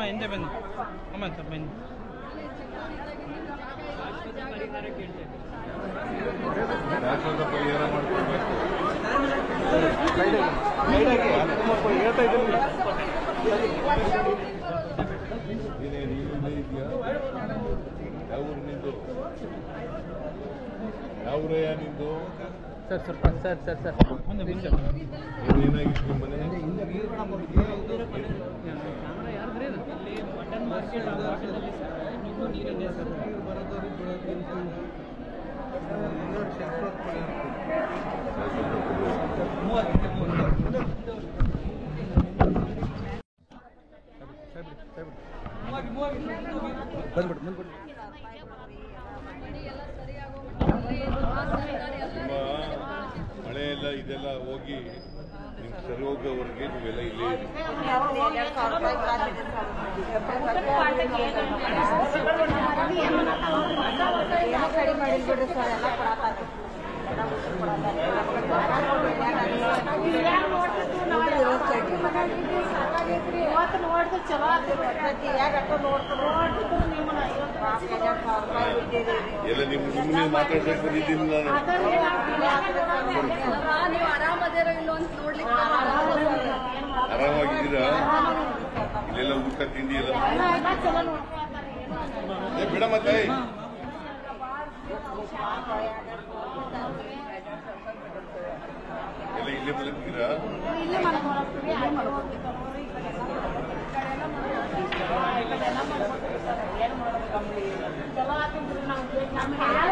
ಹಿಂದೆ ಬನ್ನಿ ಅಮ್ಮ ಸ್ವಲ್ಪ ಬನ್ನಿ ಶಾಶ್ವತ ಪರಿಹಾರ ಮಾಡ್ಕೊಡ್ಬೇಕು ನೀನೇ ನೀನೇ ಇದೆಯಾ ಯಾವ ಊರು ನಿಂದು ಯಾವ ಊರಯ್ಯ ನಿಂದು ಸರ್ ಸ್ವಲ್ಪ ಸರ್ ಸರ್ ಸರ್ ಮುಂದೆ ಮುಂದೆ ಏನ್- ಏನಾಗಿತ್ತು ನಿಮ್ಮ ಮನೆ ಕ್ಯಾಮ್ರಾ ಯಾರ್ದ್ರಿ ಇದು? ಇಲ್ಲಿ ಮಟನ್ ಮಾರ್ಕೆಟ್ ಮಾರ್ಕೆಟಲ್ಲಿ ಸರ್ ನೀವು ನೀರಿದೆ ಸರ್ ನಿಮ್ಮ ಮಳೆ ಎಲ್ಲ ಇದೆಲ್ಲ ಹೋಗಿ ನಿಮ್ಗೆ ಸರಿ ಹೋಗೋವರೆಗೆ ನೀವೆಲ್ಲ ಇಲ್ಲೇ ಇರಿ ಏನೋ ಕಡಿಮೆ ಮಾಡಿದ್ಬಿಡ್ರಿ ಸರ್ ಎಲ್ಲ ಕೊಡತಾರೆ ಇವತ್ತು ನೋಡಿದ್ರೆ ಚಲೋ ಆಗ್ತದೆ ಯಾಕಟ್ಟು ನೋಡ್ತಾರೆ ಎಲ್ಲ ನಿಮ್ ನಿಮ್ಮನ್ನೇ ಮಾತಾಡ್ಬೇಕು ಬಂದಿದ್ದೀನಿ ನಾನು ನೀವು ಆರಾಮದಿರೋ ಇಲ್ಲೋ ಅಂತ ನೋಡ್ಲಿಕ್ಕೆ ಆರಾಮಾಗಿದ್ದೀರಾ ಇಲ್ಲೆಲ್ಲ ಊಟ ತಿಂಡಿ ಎಲ್ಲ ಎಲ್ಲ ಚಲೋ ನೋಡ್ಕೊಳ್ತಾರೆ ಏ ಬಿಡ ಮತ್ತೆ ಎಲ್ಲ ಇಲ್ಲೇ ಮಲಗ್ತೀರಾ ಇಲ್ಲೇ ಮಾಡ್ಕೊಳ್ತೀವಿ ಅಲ್ಲಿ ಮಾಡ್ಕೊಳ್ತೀವಿ ಚಲೋ ಆಗ್ತಿದ್ರು ನಾವು ನಮ್ಮ